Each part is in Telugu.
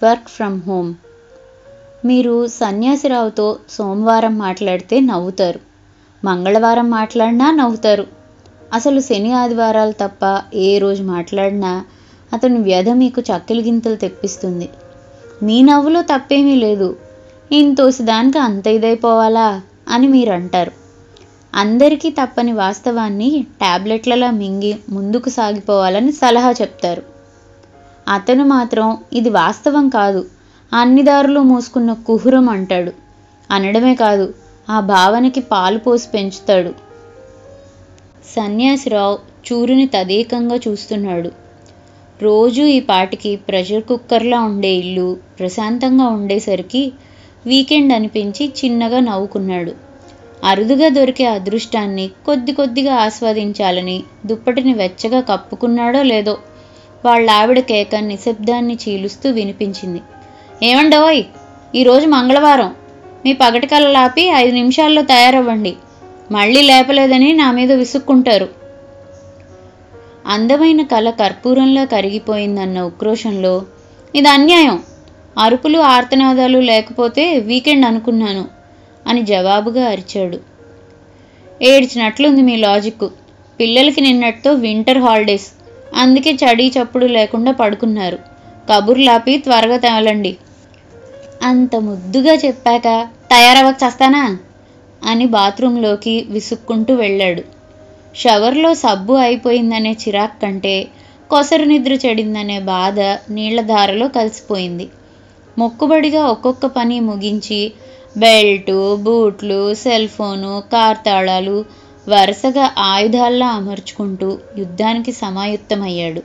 వర్క్ ఫ్రమ్ హోమ్ మీరు సన్యాసిరావుతో సోమవారం మాట్లాడితే నవ్వుతారు మంగళవారం మాట్లాడినా నవ్వుతారు అసలు శని ఆదివారాలు తప్ప ఏ రోజు మాట్లాడినా అతని వ్యధ మీకు చక్కెల గింతలు తెప్పిస్తుంది మీ నవ్వులో తప్పేమీ లేదు ఇంతోసి దానికి అంత ఇదైపోవాలా అని మీరు అంటారు అందరికీ తప్పని వాస్తవాన్ని టాబ్లెట్లలా మింగి ముందుకు సాగిపోవాలని సలహా చెప్తారు అతను మాత్రం ఇది వాస్తవం కాదు అన్ని దారులు మూసుకున్న కుహురం అంటాడు అనడమే కాదు ఆ భావనకి పాలు పోసి పెంచుతాడు సన్యాసిరావు చూరుని తదేకంగా చూస్తున్నాడు రోజు ఈ పాటికి ప్రెషర్ కుక్కర్లా ఉండే ఇల్లు ప్రశాంతంగా ఉండేసరికి వీకెండ్ అనిపించి చిన్నగా నవ్వుకున్నాడు అరుదుగా దొరికే అదృష్టాన్ని కొద్ది కొద్దిగా ఆస్వాదించాలని దుప్పటిని వెచ్చగా కప్పుకున్నాడో లేదో వాళ్ళ ఆవిడ కేక నిశ్శబ్దాన్ని చీలుస్తూ వినిపించింది ఏమండోయ్ ఈరోజు మంగళవారం మీ పగటి కళ్ళలాపి ఐదు నిమిషాల్లో తయారవ్వండి మళ్ళీ లేపలేదని నా మీద విసుక్కుంటారు అందమైన కళ కర్పూరంలా కరిగిపోయిందన్న ఉక్రోషంలో ఇది అన్యాయం అరుపులు ఆర్తనాదాలు లేకపోతే వీకెండ్ అనుకున్నాను అని జవాబుగా అరిచాడు ఏడ్చినట్లుంది మీ లాజిక్ పిల్లలకి నిన్నటితో వింటర్ హాలిడేస్ అందుకే చడి చప్పుడు లేకుండా పడుకున్నారు కబుర్లాపి త్వరగా తేలండి అంత ముద్దుగా చెప్పాక తయారవ్వక చేస్తానా అని బాత్రూంలోకి విసుక్కుంటూ వెళ్ళాడు షవర్లో సబ్బు అయిపోయిందనే చిరాక్ కంటే కొసరు నిద్ర చెడిందనే బాధ నీళ్లధారలో కలిసిపోయింది మొక్కుబడిగా ఒక్కొక్క పని ముగించి బెల్టు బూట్లు సెల్ ఫోను కార్ తాళాలు వరుసగా ఆయుధాల్లా అమర్చుకుంటూ యుద్ధానికి సమాయుత్తమయ్యాడు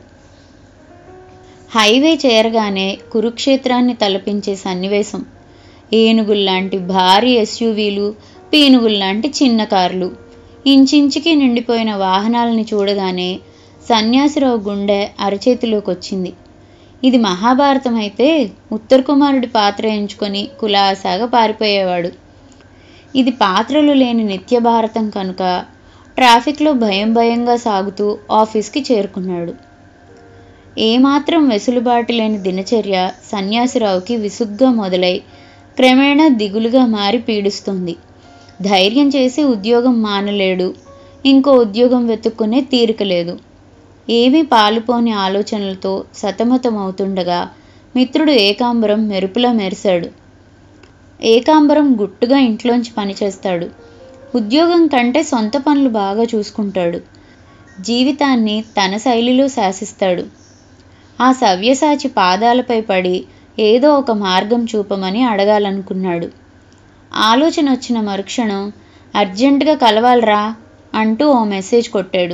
హైవే చేరగానే కురుక్షేత్రాన్ని తలపించే సన్నివేశం ఏనుగుల్లాంటి భారీ ఎస్యూవీలు పీనుగుల్లాంటి చిన్న కార్లు ఇంచించికి నిండిపోయిన వాహనాలని చూడగానే సన్యాసిరావు గుండె అరచేతిలోకి వచ్చింది ఇది మహాభారతం అయితే ఉత్తర కుమారుడి పాత్ర ఎంచుకొని కులాసాగా పారిపోయేవాడు ఇది పాత్రలు లేని నిత్య భారతం కనుక ట్రాఫిక్లో భయం భయంగా సాగుతూ ఆఫీస్కి చేరుకున్నాడు ఏమాత్రం వెసులుబాటు లేని దినచర్య సన్యాసిరావుకి విసుగ్గా మొదలై క్రమేణా దిగులుగా మారి పీడిస్తుంది ధైర్యం చేసి ఉద్యోగం మానలేడు ఇంకో ఉద్యోగం వెతుక్కునే తీరిక లేదు ఏమీ పాలుపోని ఆలోచనలతో సతమతమవుతుండగా మిత్రుడు ఏకాంబరం మెరుపులా మెరిశాడు ఏకాంబరం గుట్టుగా ఇంట్లోంచి పనిచేస్తాడు ఉద్యోగం కంటే సొంత పనులు బాగా చూసుకుంటాడు జీవితాన్ని తన శైలిలో శాసిస్తాడు ఆ సవ్యసాచి పాదాలపై పడి ఏదో ఒక మార్గం చూపమని అడగాలనుకున్నాడు ఆలోచన వచ్చిన మరుక్షణం అర్జెంటుగా కలవాలరా అంటూ ఓ మెసేజ్ కొట్టాడు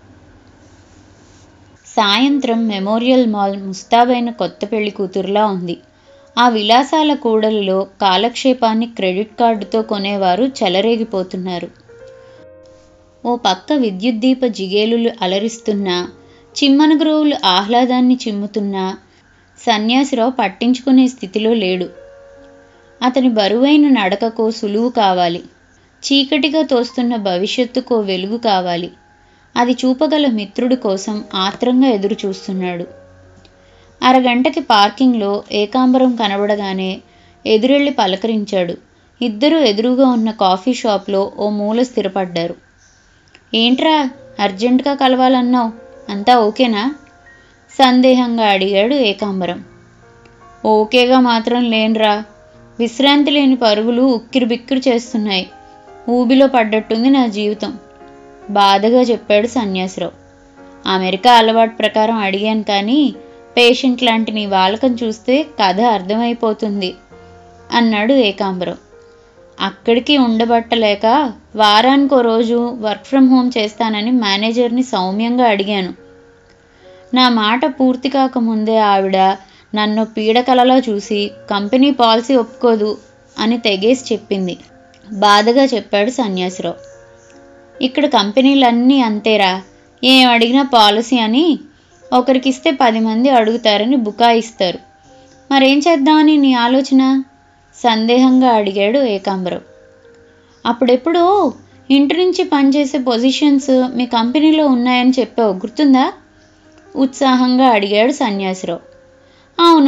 సాయంత్రం మెమోరియల్ మాల్ ముస్తాబైన కొత్త పెళ్లి కూతురులా ఉంది ఆ విలాసాల కూడలిలో కాలక్షేపాన్ని క్రెడిట్ కార్డుతో కొనేవారు చెలరేగిపోతున్నారు ఓ పక్క విద్యుత్ దీప జిగేలులు అలరిస్తున్నా చిమ్మనగ్రోవులు ఆహ్లాదాన్ని చిమ్ముతున్నా సన్యాసిరావు పట్టించుకునే స్థితిలో లేడు అతని బరువైన నడకకో సులువు కావాలి చీకటిగా తోస్తున్న భవిష్యత్తుకో వెలుగు కావాలి అది చూపగల మిత్రుడి కోసం ఆత్రంగా ఎదురు చూస్తున్నాడు అరగంటకి పార్కింగ్లో ఏకాంబరం కనబడగానే ఎదురెళ్ళి పలకరించాడు ఇద్దరూ ఎదురుగా ఉన్న కాఫీ షాప్లో ఓ మూల స్థిరపడ్డారు ఏంట్రా అర్జెంటుగా కలవాలన్నావు అంతా ఓకేనా సందేహంగా అడిగాడు ఏకాంబరం ఓకేగా మాత్రం లేనురా విశ్రాంతి లేని పరుగులు ఉక్కిరి బిక్కిరి చేస్తున్నాయి ఊబిలో పడ్డట్టుంది నా జీవితం బాధగా చెప్పాడు సన్యాసిరావు అమెరికా అలవాటు ప్రకారం అడిగాను కానీ పేషెంట్ లాంటి నీ వాలకం చూస్తే కథ అర్థమైపోతుంది అన్నాడు ఏకాంబరం అక్కడికి ఉండబట్టలేక వారానికో రోజు వర్క్ ఫ్రమ్ హోమ్ చేస్తానని మేనేజర్ని సౌమ్యంగా అడిగాను నా మాట పూర్తి కాకముందే ఆవిడ నన్ను పీడకలలో చూసి కంపెనీ పాలసీ ఒప్పుకోదు అని తెగేసి చెప్పింది బాధగా చెప్పాడు సన్యాసిరావు ఇక్కడ కంపెనీలన్నీ అంతేరా ఏం అడిగినా పాలసీ అని ఒకరికిస్తే పది మంది అడుగుతారని బుకాయిస్తారు మరేం చేద్దామని నీ ఆలోచన సందేహంగా అడిగాడు ఏకాంబరం అప్పుడెప్పుడు ఇంటి నుంచి పనిచేసే పొజిషన్స్ మీ కంపెనీలో ఉన్నాయని చెప్పావు గుర్తుందా ఉత్సాహంగా అడిగాడు సన్యాసిరావు అవును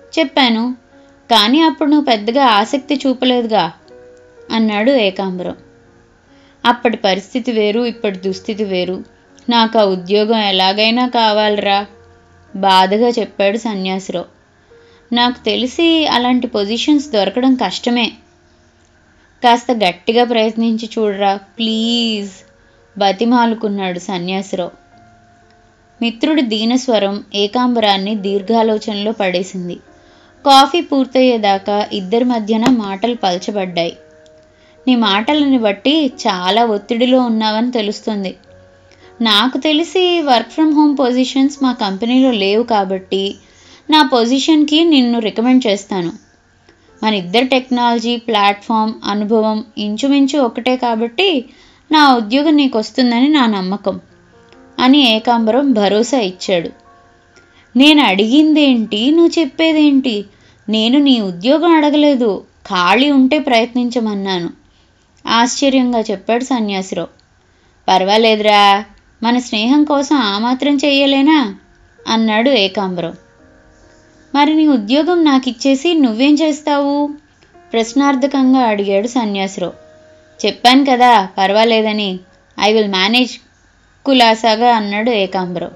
చెప్పాను కానీ అప్పుడు నువ్వు పెద్దగా ఆసక్తి చూపలేదుగా అన్నాడు ఏకాంబరం అప్పటి పరిస్థితి వేరు ఇప్పటి దుస్థితి వేరు నాకు ఆ ఉద్యోగం ఎలాగైనా కావాలిరా బాధగా చెప్పాడు సన్యాసిరావు నాకు తెలిసి అలాంటి పొజిషన్స్ దొరకడం కష్టమే కాస్త గట్టిగా ప్రయత్నించి చూడరా ప్లీజ్ బతిమాలుకున్నాడు సన్యాసిరావు మిత్రుడి దీనస్వరం ఏకాంబరాన్ని దీర్ఘాలోచనలో పడేసింది కాఫీ పూర్తయ్యేదాకా ఇద్దరి మధ్యన మాటలు పలచబడ్డాయి నీ మాటలని బట్టి చాలా ఒత్తిడిలో ఉన్నావని తెలుస్తుంది నాకు తెలిసి వర్క్ ఫ్రమ్ హోమ్ పొజిషన్స్ మా కంపెనీలో లేవు కాబట్టి నా పొజిషన్కి నిన్ను రికమెండ్ చేస్తాను మన ఇద్దరు టెక్నాలజీ ప్లాట్ఫామ్ అనుభవం ఇంచుమించు ఒకటే కాబట్టి నా ఉద్యోగం నీకు వస్తుందని నా నమ్మకం అని ఏకాంబరం భరోసా ఇచ్చాడు నేను అడిగిందేంటి నువ్వు చెప్పేదేంటి నేను నీ ఉద్యోగం అడగలేదు ఖాళీ ఉంటే ప్రయత్నించమన్నాను ఆశ్చర్యంగా చెప్పాడు సన్యాసిరావు పర్వాలేదురా మన స్నేహం కోసం ఆ మాత్రం చెయ్యలేనా అన్నాడు ఏకాంబరం మరి నీ ఉద్యోగం నాకు ఇచ్చేసి నువ్వేం చేస్తావు ప్రశ్నార్థకంగా అడిగాడు సన్యాసిరావు చెప్పాను కదా పర్వాలేదని ఐ విల్ మేనేజ్ కులాసాగా అన్నాడు ఏకాంబరం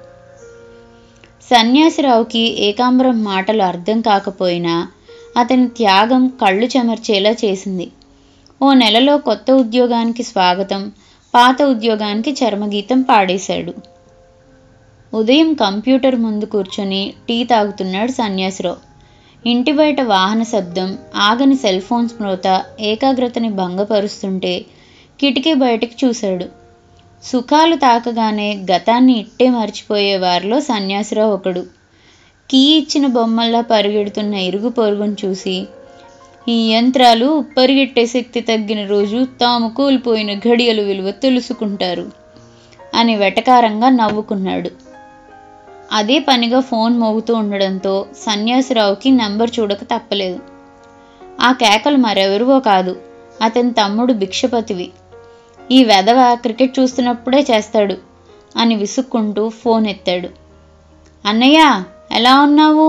సన్యాసిరావుకి ఏకాంబరం మాటలు అర్థం కాకపోయినా అతని త్యాగం కళ్ళు చెమర్చేలా చేసింది ఓ నెలలో కొత్త ఉద్యోగానికి స్వాగతం పాత ఉద్యోగానికి చర్మగీతం పాడేశాడు ఉదయం కంప్యూటర్ ముందు కూర్చొని టీ తాగుతున్నాడు సన్యాసిరావు ఇంటి బయట వాహన శబ్దం ఆగని సెల్ ఫోన్ స్మృత ఏకాగ్రతని భంగపరుస్తుంటే కిటికీ బయటికి చూశాడు సుఖాలు తాకగానే గతాన్ని ఇట్టే మర్చిపోయే వారిలో సన్యాసిరావు ఒకడు కీ ఇచ్చిన బొమ్మల్లా పరిగెడుతున్న ఇరుగు పొరుగును చూసి ఈ యంత్రాలు పరిగెట్టే శక్తి తగ్గిన రోజు తాము కోల్పోయిన ఘడియలు విలువ తెలుసుకుంటారు అని వెటకారంగా నవ్వుకున్నాడు అదే పనిగా ఫోన్ మోగుతూ ఉండడంతో సన్యాసిరావుకి నంబర్ చూడక తప్పలేదు ఆ కేకలు మరెవరివో కాదు అతని తమ్ముడు భిక్షపతివి ఈ వెధవ క్రికెట్ చూస్తున్నప్పుడే చేస్తాడు అని విసుక్కుంటూ ఫోన్ ఎత్తాడు అన్నయ్య ఎలా ఉన్నావు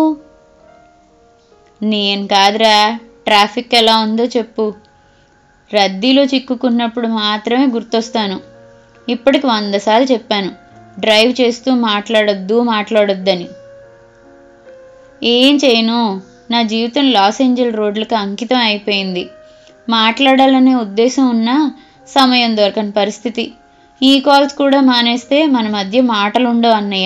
నేను కాదురా ట్రాఫిక్ ఎలా ఉందో చెప్పు రద్దీలో చిక్కుకున్నప్పుడు మాత్రమే గుర్తొస్తాను ఇప్పటికి వంద సార్లు చెప్పాను డ్రైవ్ చేస్తూ మాట్లాడొద్దు మాట్లాడొద్దని ఏం చేయను నా జీవితం లాస్ ఏంజల్ రోడ్లకు అంకితం అయిపోయింది మాట్లాడాలనే ఉద్దేశం ఉన్నా సమయం దొరకని పరిస్థితి ఈ కాల్స్ కూడా మానేస్తే మన మధ్య మాటలుండవు అన్నయ్య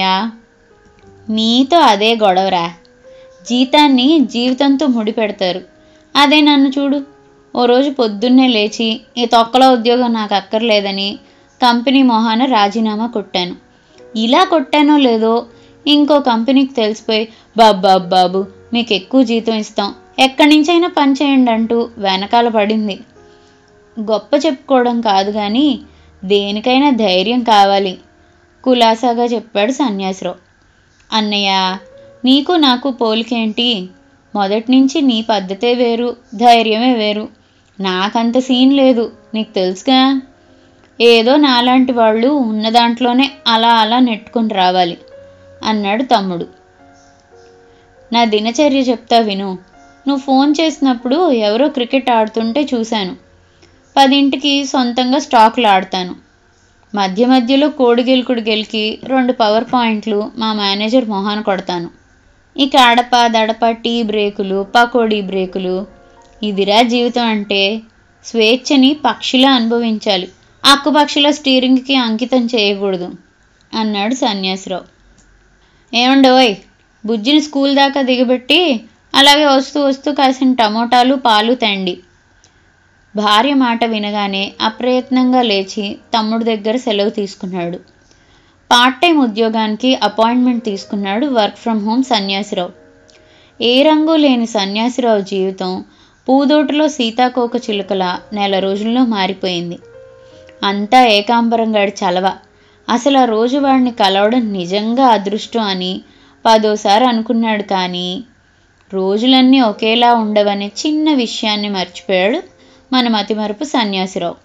మీతో అదే గొడవరా జీతాన్ని జీవితంతో ముడిపెడతారు అదే నన్ను చూడు ఓ రోజు పొద్దున్నే లేచి ఈ తొక్కలో ఉద్యోగం నాకు అక్కర్లేదని కంపెనీ మొహాన రాజీనామా కొట్టాను ఇలా కొట్టానో లేదో ఇంకో కంపెనీకి తెలిసిపోయి బాబు బాబు మీకు ఎక్కువ జీతం ఇస్తాం ఎక్కడి నుంచైనా పని చేయండి అంటూ వెనకాల పడింది గొప్ప చెప్పుకోవడం కాదు కానీ దేనికైనా ధైర్యం కావాలి కులాసాగా చెప్పాడు సన్యాసిరావు అన్నయ్య నీకు నాకు పోలికేంటి మొదటి నుంచి నీ పద్ధతే వేరు ధైర్యమే వేరు నాకంత సీన్ లేదు నీకు తెలుసుగా ఏదో నాలాంటి వాళ్ళు ఉన్న దాంట్లోనే అలా అలా నెట్టుకొని రావాలి అన్నాడు తమ్ముడు నా దినచర్య చెప్తా విను నువ్వు ఫోన్ చేసినప్పుడు ఎవరో క్రికెట్ ఆడుతుంటే చూశాను పదింటికి సొంతంగా స్టాక్లు ఆడతాను మధ్య మధ్యలో కోడిగెలుకుడు గెలికి రెండు పవర్ పాయింట్లు మా మేనేజర్ మొహాన కొడతాను ఇక అడప దడప టీ బ్రేకులు పకోడీ బ్రేకులు ఇదిరా జీవితం అంటే స్వేచ్ఛని పక్షిలా అనుభవించాలి అక్కుపక్షిలా స్టీరింగ్కి అంకితం చేయకూడదు అన్నాడు సన్యాసిరావు ఏమండోయ్ బుజ్జిని స్కూల్ దాకా దిగబెట్టి అలాగే వస్తూ వస్తూ కాసిన టమోటాలు పాలు తండి భార్య మాట వినగానే అప్రయత్నంగా లేచి తమ్ముడి దగ్గర సెలవు తీసుకున్నాడు పార్ట్ టైం ఉద్యోగానికి అపాయింట్మెంట్ తీసుకున్నాడు వర్క్ ఫ్రమ్ హోమ్ సన్యాసిరావు ఏ రంగు లేని సన్యాసిరావు జీవితం పూదోటలో సీతాకోక చిలుకల నెల రోజుల్లో మారిపోయింది అంతా ఏకాంబరం గడి చలవ అసలు ఆ రోజు వాడిని కలవడం నిజంగా అదృష్టం అని పదోసారి అనుకున్నాడు కానీ రోజులన్నీ ఒకేలా ఉండవనే చిన్న విషయాన్ని మర్చిపోయాడు మన మతిమరుపు సన్యాసిరావు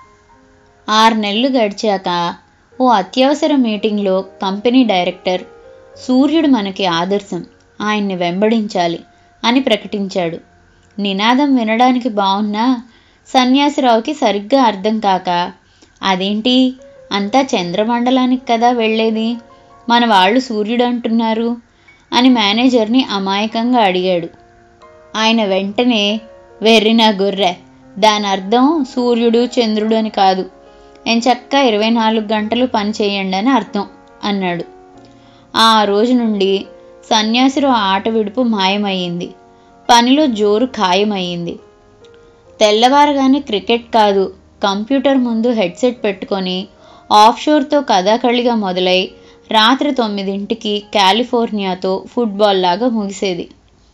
ఆరు నెలలు గడిచాక ఓ అత్యవసర మీటింగ్లో కంపెనీ డైరెక్టర్ సూర్యుడు మనకి ఆదర్శం ఆయన్ని వెంబడించాలి అని ప్రకటించాడు నినాదం వినడానికి బాగున్నా సన్యాసిరావుకి సరిగ్గా అర్థం కాక అదేంటి అంతా చంద్రమండలానికి కదా వెళ్ళేది మన వాళ్ళు సూర్యుడు అంటున్నారు అని మేనేజర్ని అమాయకంగా అడిగాడు ఆయన వెంటనే వెర్రిన గొర్రె దాని అర్థం సూర్యుడు చంద్రుడు అని కాదు ఎంచక్క ఇరవై నాలుగు గంటలు పని చేయండి అని అర్థం అన్నాడు ఆ రోజు నుండి సన్యాసిరావు ఆట విడుపు మాయమయ్యింది పనిలో జోరు ఖాయమయ్యింది తెల్లవారగానే క్రికెట్ కాదు కంప్యూటర్ ముందు హెడ్సెట్ పెట్టుకొని ఆఫ్షోర్తో కథాకళిగా మొదలై రాత్రి తొమ్మిదింటికి కాలిఫోర్నియాతో ఫుట్బాల్ లాగా ముగిసేది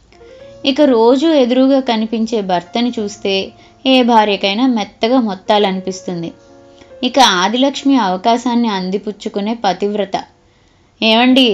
ఇక రోజు ఎదురుగా కనిపించే భర్తని చూస్తే ఏ భార్యకైనా మెత్తగా మొత్తాలనిపిస్తుంది ఇక ఆదిలక్ష్మి అవకాశాన్ని అందిపుచ్చుకునే పతివ్రత ఏమండి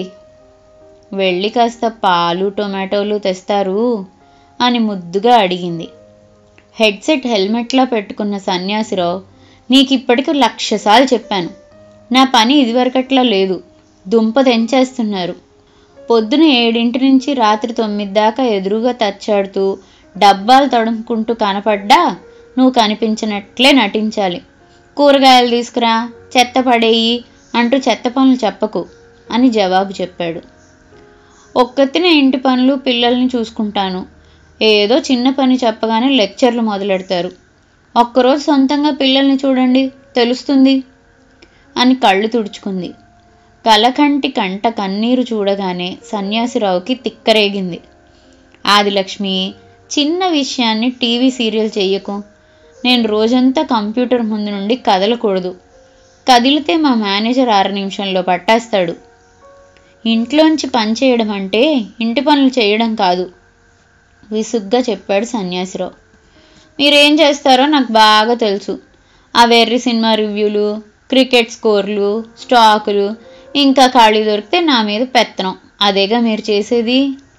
వెళ్ళి కాస్త పాలు టొమాటోలు తెస్తారు అని ముద్దుగా అడిగింది హెడ్సెట్ హెల్మెట్లా పెట్టుకున్న సన్యాసిరావు నీకు ఇప్పటికి లక్షసార్లు చెప్పాను నా పని ఇదివరకట్లా లేదు దుంప తెంచేస్తున్నారు పొద్దున ఏడింటి నుంచి రాత్రి తొమ్మిది దాకా ఎదురుగా తచ్చాడుతూ డబ్బాలు తడుముకుంటూ కనపడ్డా నువ్వు కనిపించినట్లే నటించాలి కూరగాయలు తీసుకురా చెత్త పడేయి అంటూ చెత్త పనులు చెప్పకు అని జవాబు చెప్పాడు ఒక్కతినే ఇంటి పనులు పిల్లల్ని చూసుకుంటాను ఏదో చిన్న పని చెప్పగానే లెక్చర్లు మొదలెడతారు ఒక్కరోజు సొంతంగా పిల్లల్ని చూడండి తెలుస్తుంది అని కళ్ళు తుడుచుకుంది కలకంటి కంట కన్నీరు చూడగానే సన్యాసిరావుకి తిక్కరేగింది ఆదిలక్ష్మి చిన్న విషయాన్ని టీవీ సీరియల్ చెయ్యకు నేను రోజంతా కంప్యూటర్ ముందు నుండి కదలకూడదు కదిలితే మా మేనేజర్ అర నిమిషంలో పట్టేస్తాడు ఇంట్లోంచి పని చేయడం అంటే ఇంటి పనులు చేయడం కాదు విసుగ్గా చెప్పాడు సన్యాసిరావు మీరేం చేస్తారో నాకు బాగా తెలుసు ఆ వెర్రి సినిమా రివ్యూలు క్రికెట్ స్కోర్లు స్టాకులు ఇంకా ఖాళీ దొరికితే నా మీద పెత్తనం అదేగా మీరు చేసేది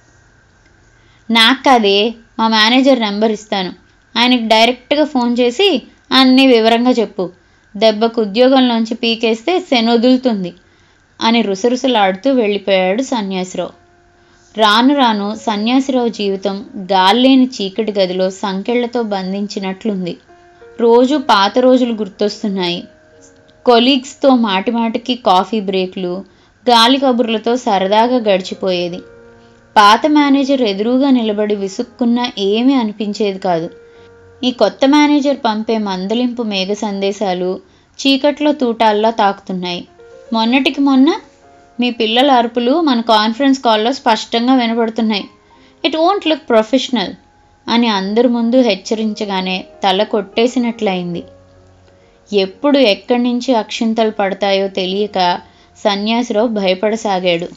నాకు కాదే మా మేనేజర్ నెంబర్ ఇస్తాను ఆయనకి డైరెక్ట్గా ఫోన్ చేసి అన్నీ వివరంగా చెప్పు దెబ్బకు ఉద్యోగంలోంచి పీకేస్తే శనొదులుతుంది అని రుసరుసలాడుతూ వెళ్ళిపోయాడు సన్యాసిరావు రాను రాను సన్యాసిరావు జీవితం గాల్లేని చీకటి గదిలో సంకెళ్లతో బంధించినట్లుంది రోజు పాత రోజులు గుర్తొస్తున్నాయి కొలీగ్స్తో మాటిమాటికి కాఫీ బ్రేక్లు గాలి కబుర్లతో సరదాగా గడిచిపోయేది పాత మేనేజర్ ఎదురుగా నిలబడి విసుక్కున్నా ఏమీ అనిపించేది కాదు ఈ కొత్త మేనేజర్ పంపే మందలింపు మేఘ సందేశాలు చీకట్లో తూటాల్లా తాకుతున్నాయి మొన్నటికి మొన్న మీ పిల్లల అరుపులు మన కాన్ఫరెన్స్ కాల్లో స్పష్టంగా వినబడుతున్నాయి ఇట్ వోంట్ లుక్ ప్రొఫెషనల్ అని అందరి ముందు హెచ్చరించగానే తల కొట్టేసినట్లయింది ఎప్పుడు ఎక్కడి నుంచి అక్షింతలు పడతాయో తెలియక సన్యాసిరావు భయపడసాగాడు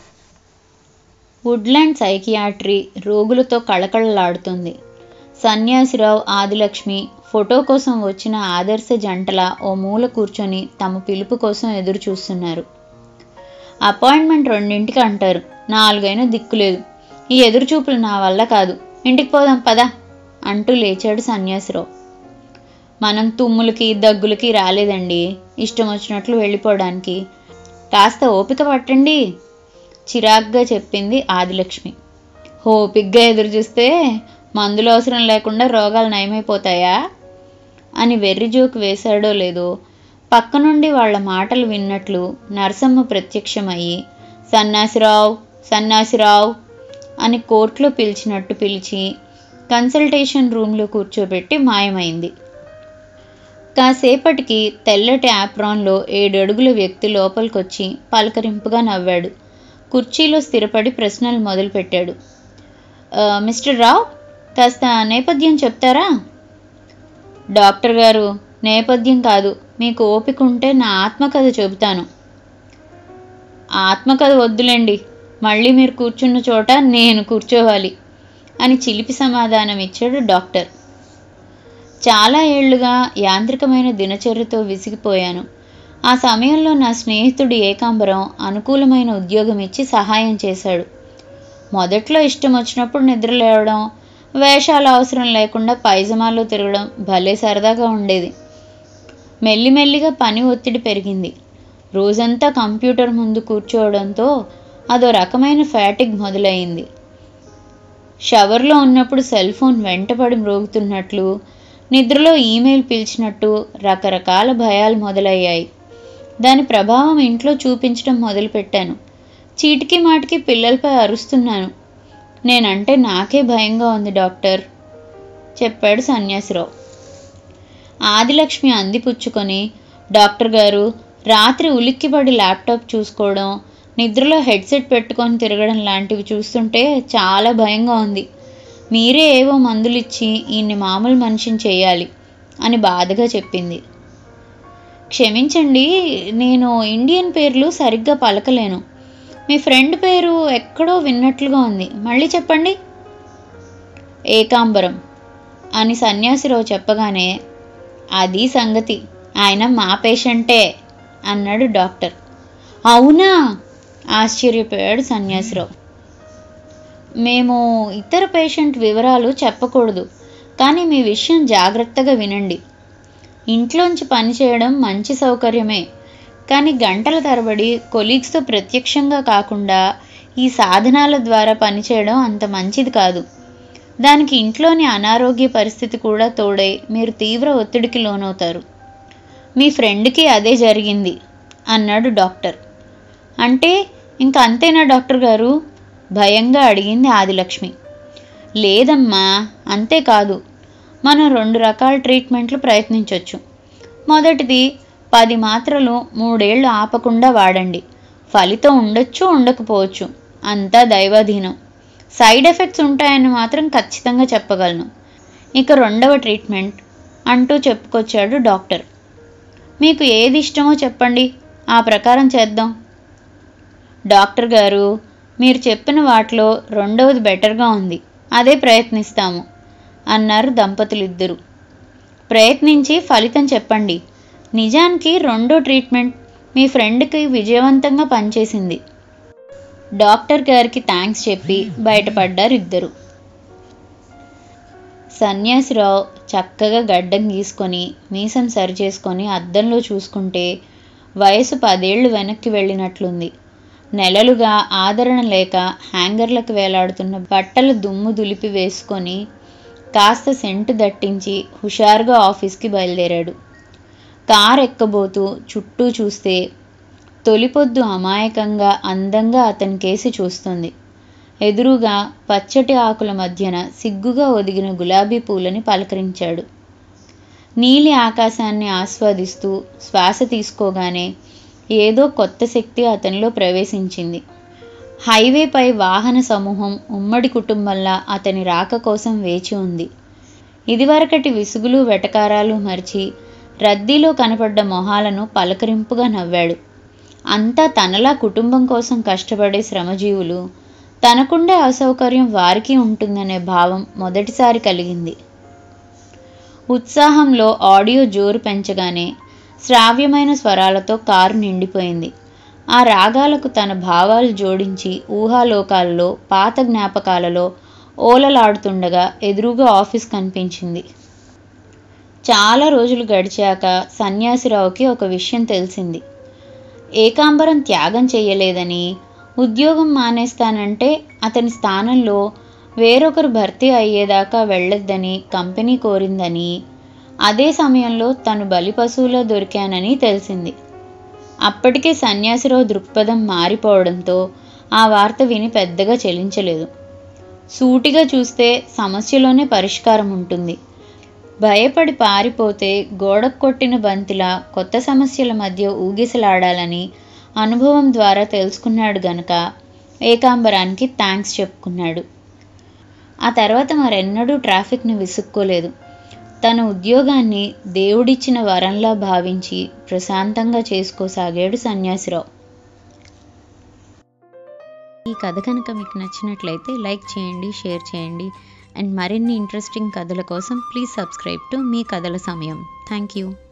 వుడ్లాండ్ సైకియాట్రీ రోగులతో కళకళలాడుతుంది సన్యాసిరావు ఆదిలక్ష్మి ఫోటో కోసం వచ్చిన ఆదర్శ జంటల ఓ మూల కూర్చొని తమ పిలుపు కోసం ఎదురు చూస్తున్నారు అపాయింట్మెంట్ రెండింటికి అంటారు నాలుగైనా దిక్కులేదు ఈ ఎదురుచూపులు నా వల్ల కాదు ఇంటికి పోదాం పదా అంటూ లేచాడు సన్యాసిరావు మనం తుమ్ములకి దగ్గులకి రాలేదండి ఇష్టం వచ్చినట్లు వెళ్ళిపోవడానికి కాస్త ఓపిక పట్టండి చిరాగ్గా చెప్పింది ఆదిలక్ష్మి ఓపిగ్గా ఎదురు చూస్తే మందులు అవసరం లేకుండా రోగాలు నయమైపోతాయా అని వెర్రి జోకు వేశాడో లేదో పక్క నుండి వాళ్ళ మాటలు విన్నట్లు నరసమ్మ ప్రత్యక్షమయ్యి సన్నాసిరావు సన్నాసిరావు అని కోర్టులో పిలిచినట్టు పిలిచి కన్సల్టేషన్ రూమ్లో కూర్చోబెట్టి మాయమైంది కాసేపటికి తెల్లటి యాప్రాన్లో ఏడడుగుల వ్యక్తి లోపలికొచ్చి పలకరింపుగా నవ్వాడు కుర్చీలో స్థిరపడి ప్రశ్నలు మొదలుపెట్టాడు "ఆ, మిస్టర్ రావ్ కాస్త నేపథ్యం చెప్తారా డాక్టర్ గారు నేపథ్యం కాదు మీకు ఓపిక ఉంటే నా ఆత్మకథ చెబుతాను ఆత్మకథ వద్దులేండి మళ్ళీ మీరు కూర్చున్న చోట నేను కూర్చోవాలి అని చిలిపి సమాధానం ఇచ్చాడు డాక్టర్ చాలా ఏళ్లుగా యాంత్రికమైన దినచర్యతో విసిగిపోయాను ఆ సమయంలో నా స్నేహితుడు ఏకాంబరం అనుకూలమైన ఉద్యోగం ఇచ్చి సహాయం చేశాడు మొదట్లో ఇష్టం వచ్చినప్పుడు నిద్ర లేవడం వేషాలు అవసరం లేకుండా పైజమాలో తిరగడం భలే సరదాగా ఉండేది మెల్లిమెల్లిగా పని ఒత్తిడి పెరిగింది రోజంతా కంప్యూటర్ ముందు కూర్చోవడంతో అదో రకమైన ఫ్యాటిక్ మొదలైంది షవర్లో ఉన్నప్పుడు సెల్ ఫోన్ వెంటపడి మ్రోగుతున్నట్లు నిద్రలో ఈమెయిల్ పిలిచినట్టు రకరకాల భయాలు మొదలయ్యాయి దాని ప్రభావం ఇంట్లో చూపించడం మొదలుపెట్టాను చీటికి మాటికి పిల్లలపై అరుస్తున్నాను నేనంటే నాకే భయంగా ఉంది డాక్టర్ చెప్పాడు సన్యాసిరావు ఆదిలక్ష్మి అందిపుచ్చుకొని డాక్టర్ గారు రాత్రి ఉలిక్కిపడి ల్యాప్టాప్ చూసుకోవడం నిద్రలో హెడ్సెట్ పెట్టుకొని తిరగడం లాంటివి చూస్తుంటే చాలా భయంగా ఉంది మీరే ఏవో మందులు ఇచ్చి ఈయన్ని మామూలు మనిషిని చేయాలి అని బాధగా చెప్పింది క్షమించండి నేను ఇండియన్ పేర్లు సరిగ్గా పలకలేను మీ ఫ్రెండ్ పేరు ఎక్కడో విన్నట్లుగా ఉంది మళ్ళీ చెప్పండి ఏకాంబరం అని సన్యాసిరావు చెప్పగానే అది సంగతి ఆయన మా పేషెంటే అన్నాడు డాక్టర్ అవునా ఆశ్చర్యపోయాడు సన్యాసిరావు మేము ఇతర పేషెంట్ వివరాలు చెప్పకూడదు కానీ మీ విషయం జాగ్రత్తగా వినండి ఇంట్లోంచి పనిచేయడం మంచి సౌకర్యమే కానీ గంటల తరబడి కొలీగ్స్తో ప్రత్యక్షంగా కాకుండా ఈ సాధనాల ద్వారా పనిచేయడం అంత మంచిది కాదు దానికి ఇంట్లోని అనారోగ్య పరిస్థితి కూడా తోడై మీరు తీవ్ర ఒత్తిడికి లోనవుతారు మీ ఫ్రెండ్కి అదే జరిగింది అన్నాడు డాక్టర్ అంటే ఇంక అంతేనా డాక్టర్ గారు భయంగా అడిగింది ఆదిలక్ష్మి లేదమ్మా అంతేకాదు మనం రెండు రకాల ట్రీట్మెంట్లు ప్రయత్నించవచ్చు మొదటిది పది మాత్రలు మూడేళ్లు ఆపకుండా వాడండి ఫలితం ఉండొచ్చు ఉండకపోవచ్చు అంతా దైవాధీనం సైడ్ ఎఫెక్ట్స్ ఉంటాయని మాత్రం ఖచ్చితంగా చెప్పగలను ఇక రెండవ ట్రీట్మెంట్ అంటూ చెప్పుకొచ్చాడు డాక్టర్ మీకు ఏది ఇష్టమో చెప్పండి ఆ ప్రకారం చేద్దాం డాక్టర్ గారు మీరు చెప్పిన వాటిలో రెండవది బెటర్గా ఉంది అదే ప్రయత్నిస్తాము అన్నారు దంపతులిద్దరూ ప్రయత్నించి ఫలితం చెప్పండి నిజానికి రెండో ట్రీట్మెంట్ మీ ఫ్రెండ్కి విజయవంతంగా పనిచేసింది డాక్టర్ గారికి థ్యాంక్స్ చెప్పి బయటపడ్డారు ఇద్దరు సన్యాసిరావు చక్కగా గడ్డం గీసుకొని మీసం సరిచేసుకొని అద్దంలో చూసుకుంటే వయసు పదేళ్లు వెనక్కి వెళ్ళినట్లుంది నెలలుగా ఆదరణ లేక హ్యాంగర్లకు వేలాడుతున్న బట్టల దుమ్ము దులిపి వేసుకొని కాస్త సెంటు దట్టించి హుషారుగా ఆఫీస్కి బయలుదేరాడు కార్ ఎక్కబోతూ చుట్టూ చూస్తే తొలిపొద్దు అమాయకంగా అందంగా అతని కేసి చూస్తుంది ఎదురుగా పచ్చటి ఆకుల మధ్యన సిగ్గుగా ఒదిగిన గులాబీ పూలని పలకరించాడు నీలి ఆకాశాన్ని ఆస్వాదిస్తూ శ్వాస తీసుకోగానే ఏదో కొత్త శక్తి అతనిలో ప్రవేశించింది హైవేపై వాహన సమూహం ఉమ్మడి కుటుంబంలా అతని రాక కోసం వేచి ఉంది ఇదివరకటి విసుగులు వెటకారాలు మరిచి రద్దీలో కనపడ్డ మొహాలను పలకరింపుగా నవ్వాడు అంతా తనలా కుటుంబం కోసం కష్టపడే శ్రమజీవులు తనకుండే అసౌకర్యం వారికి ఉంటుందనే భావం మొదటిసారి కలిగింది ఉత్సాహంలో ఆడియో జోరు పెంచగానే శ్రావ్యమైన స్వరాలతో కారు నిండిపోయింది ఆ రాగాలకు తన భావాలు జోడించి ఊహాలోకాలలో పాత జ్ఞాపకాలలో ఓలలాడుతుండగా ఎదురుగా ఆఫీస్ కనిపించింది చాలా రోజులు గడిచాక సన్యాసిరావుకి ఒక విషయం తెలిసింది ఏకాంబరం త్యాగం చెయ్యలేదని ఉద్యోగం మానేస్తానంటే అతని స్థానంలో వేరొకరు భర్తీ అయ్యేదాకా వెళ్ళొద్దని కంపెనీ కోరిందని అదే సమయంలో తను బలిపశువులో దొరికానని తెలిసింది అప్పటికే సన్యాసిరావు దృక్పథం మారిపోవడంతో ఆ వార్త విని పెద్దగా చెలించలేదు సూటిగా చూస్తే సమస్యలోనే పరిష్కారం ఉంటుంది భయపడి పారిపోతే గోడకు కొట్టిన బంతిలా కొత్త సమస్యల మధ్య ఊగిసలాడాలని అనుభవం ద్వారా తెలుసుకున్నాడు గనక ఏకాంబరానికి థ్యాంక్స్ చెప్పుకున్నాడు ఆ తర్వాత మరెన్నడూ ట్రాఫిక్ని విసుక్కోలేదు తన ఉద్యోగాన్ని దేవుడిచ్చిన వరంలా భావించి ప్రశాంతంగా చేసుకోసాగాడు సన్యాసిరావు ఈ కథ కనుక మీకు నచ్చినట్లయితే లైక్ చేయండి షేర్ చేయండి అండ్ మరిన్ని ఇంట్రెస్టింగ్ కథల కోసం ప్లీజ్ సబ్స్క్రైబ్ టు మీ కథల సమయం థ్యాంక్ యూ